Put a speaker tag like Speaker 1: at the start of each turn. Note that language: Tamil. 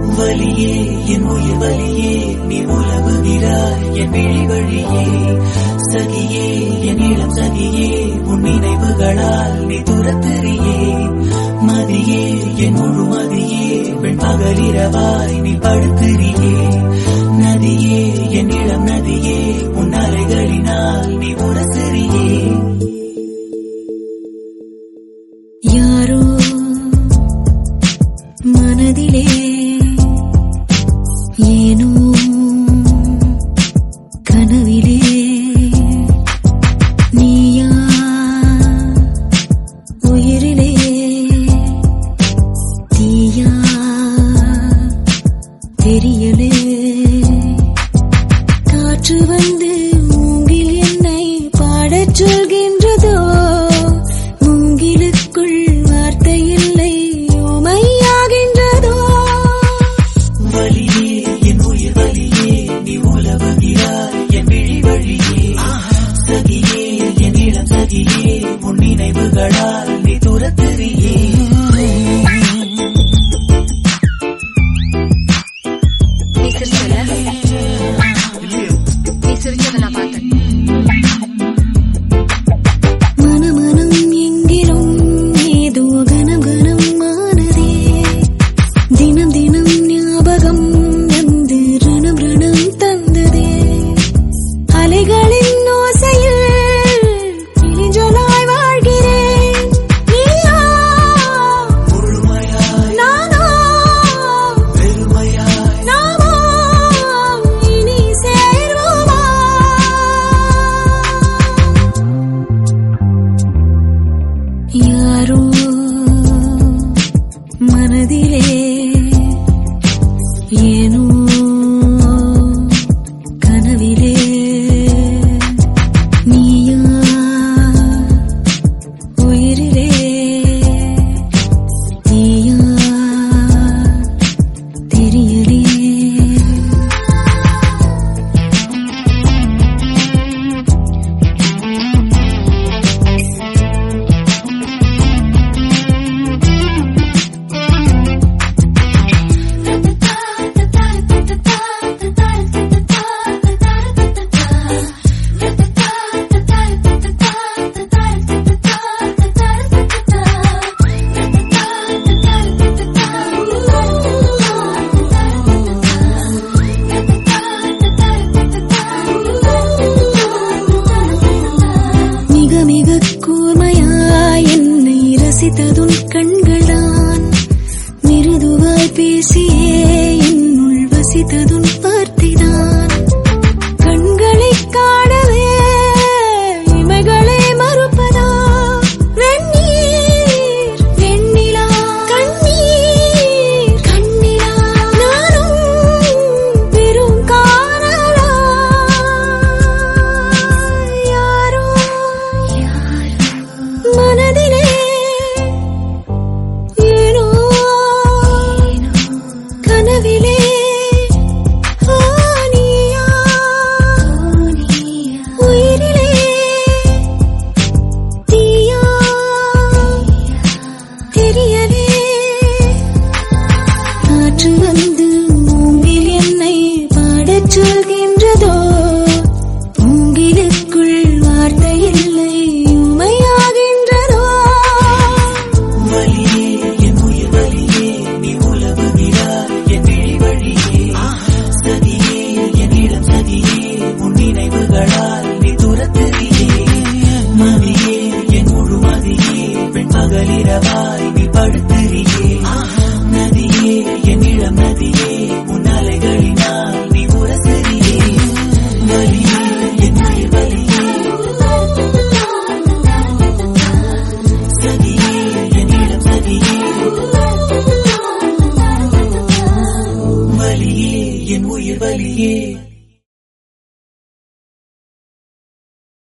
Speaker 1: வலியே என் உயிர் வலியே நீ உலவுகிறாய் என் விழி வழியே சகியே என் இளம் சகியே உன் நினைவுகளால் நீ துரத்துறியே மதியே என் முழு மதியே பெண் பகலிரவாய் நீ படுத்துறியே நதியே என் இளம் நதியே உன் அலைகளினால் நீ உரசுறியே
Speaker 2: யாரோ மனதிலே ஏனோ கனவிலே நீயா உயிரிலே தீயா தெரியலே காற்று வந்து மூங்கில் என்னை பாடச் சொல்கின்றதோ மூங்கிலுக்குள் வார்த்தை இல்லை ஓமையாகின்றதோ
Speaker 1: வலியே என் உயிர் வலியே நீ உலவுகிறாய் என் விழி வழியே சகியே என் இளம் சகியே உன் நினைவுகளால் நீ துரத்துறியே
Speaker 3: நீ சிரிச்சல நீ சிரிச்சத நான் பார்த்தேன்
Speaker 2: மனமனம் எங்கிலும் ஏதோ கனம் கனம் ஆனதே தினம் தினம் ஞாபகம் வந்து ரணம் ரணம் தந்ததே அலைகளின் ஓசையில் கிளிஞ்சொலாய் வாழ்கிறேன் நீயா
Speaker 1: முழுமையாய்
Speaker 2: நானா
Speaker 1: பெருமையாய்
Speaker 2: நாமோ இனி சேர்வோமா யாரோ மனதிலே ஏனோ கனவிலே நீயா உயிரிலே நீயா தெரியலே மிக மிக கூர்மையாய் என்னை ரசித்ததுன் கண்கள்தான் மிருதுவாய் பேசியே என்னுள் வசித்ததுன் வார்த்தைதான் கண்களை காணவே இமைகளை மறுப்பதா வெந்நீர் வெண்ணிலா கண்ணீர் கண்ணிலா நானும் பெரும் காணலா யாரோ மனதிலே ஏனோ கனவிலே ஆனியா உயிரிலே தீயா தெரியலே காற்று வந்து